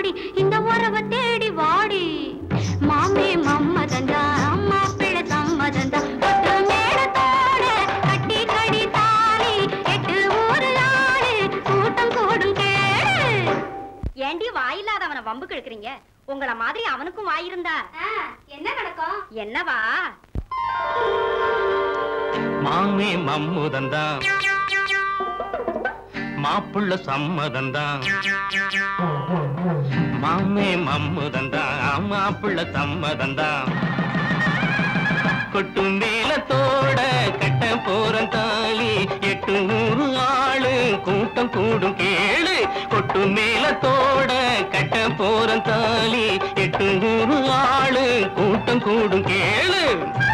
வாடி இந்த உறவை தேடி வாடி மாமே மம்மதந்தா அம்மா பிள்ளை சம்மதந்தா கொட்டு மேளத்தோட கட்டி கடி தாலி எட்டு ஊரு ஆளு கூட்டம் கூடும் கேடு ஏண்டி வாயில்லாதவனை வம்பு கிழக்குறீங்க உங்கள மாதிரி அவனுக்கும் வாயிருந்தா என்ன நடக்கும் என்னவா மாமே மம்முதந்தான் மாப்புள்ள சம்மதந்தான் மாமே மம்முதந்தான் மாப்புள்ள சம்மதந்தான் கொட்டு மேலத்தோட கட்ட போறன் தாலி எட்டு நூறு ஆளு கூட்டம் கூடும் கேளு கொட்டு மேலத்தோட கட்ட போறன் தாலி எட்டு நூறு ஆளு கூட்டம் கூடும் கேளு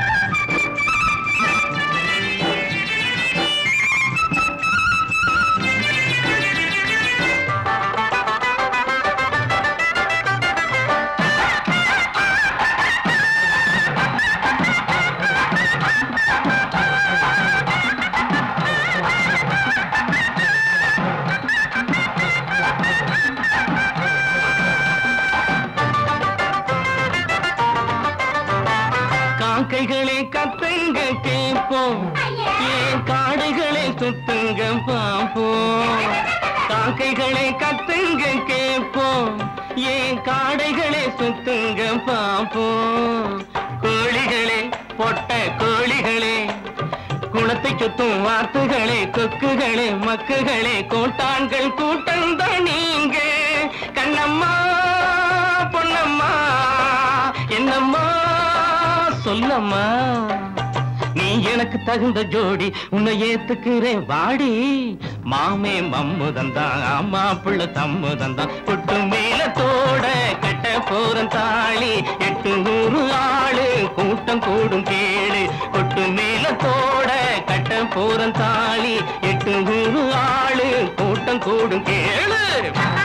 காக்கைகளே கத்துங்க கேட்போம் ஏன் காடுகளை சுத்துங்க பார்ப்போம் காக்கைகளே கத்துங்க கேட்போம் ஏன் காடைகளை சுத்துங்க பார்ப்போம் கோழிகளே பொட்ட கோழிகளே குளத்தை சுத்தும் வாத்துகளே கொக்குகளே மக்குகளே கோட்டான்கள் கூட்டம் தான் நீங்க கண்ணம்மா பொன்னம்மா என்னம்மா சொல்லம்மா நீ எனக்கு தகுந்த ஜோடி உன்னை ஏத்துக்கிறேன் வாடி மாமே மம்முதந்தான் அம்மா புள்ள தம்முதந்தான் கொட்டு மேலத்தோட கட்ட போறன் தாளி எட்டு நூறு ஆளு கூட்டம் கூடும் கேளு கொட்டு மேலத்தோட கட்ட போறன் தாளி எட்டு நூறு ஆளு கூட்டம் கூடும் கேளு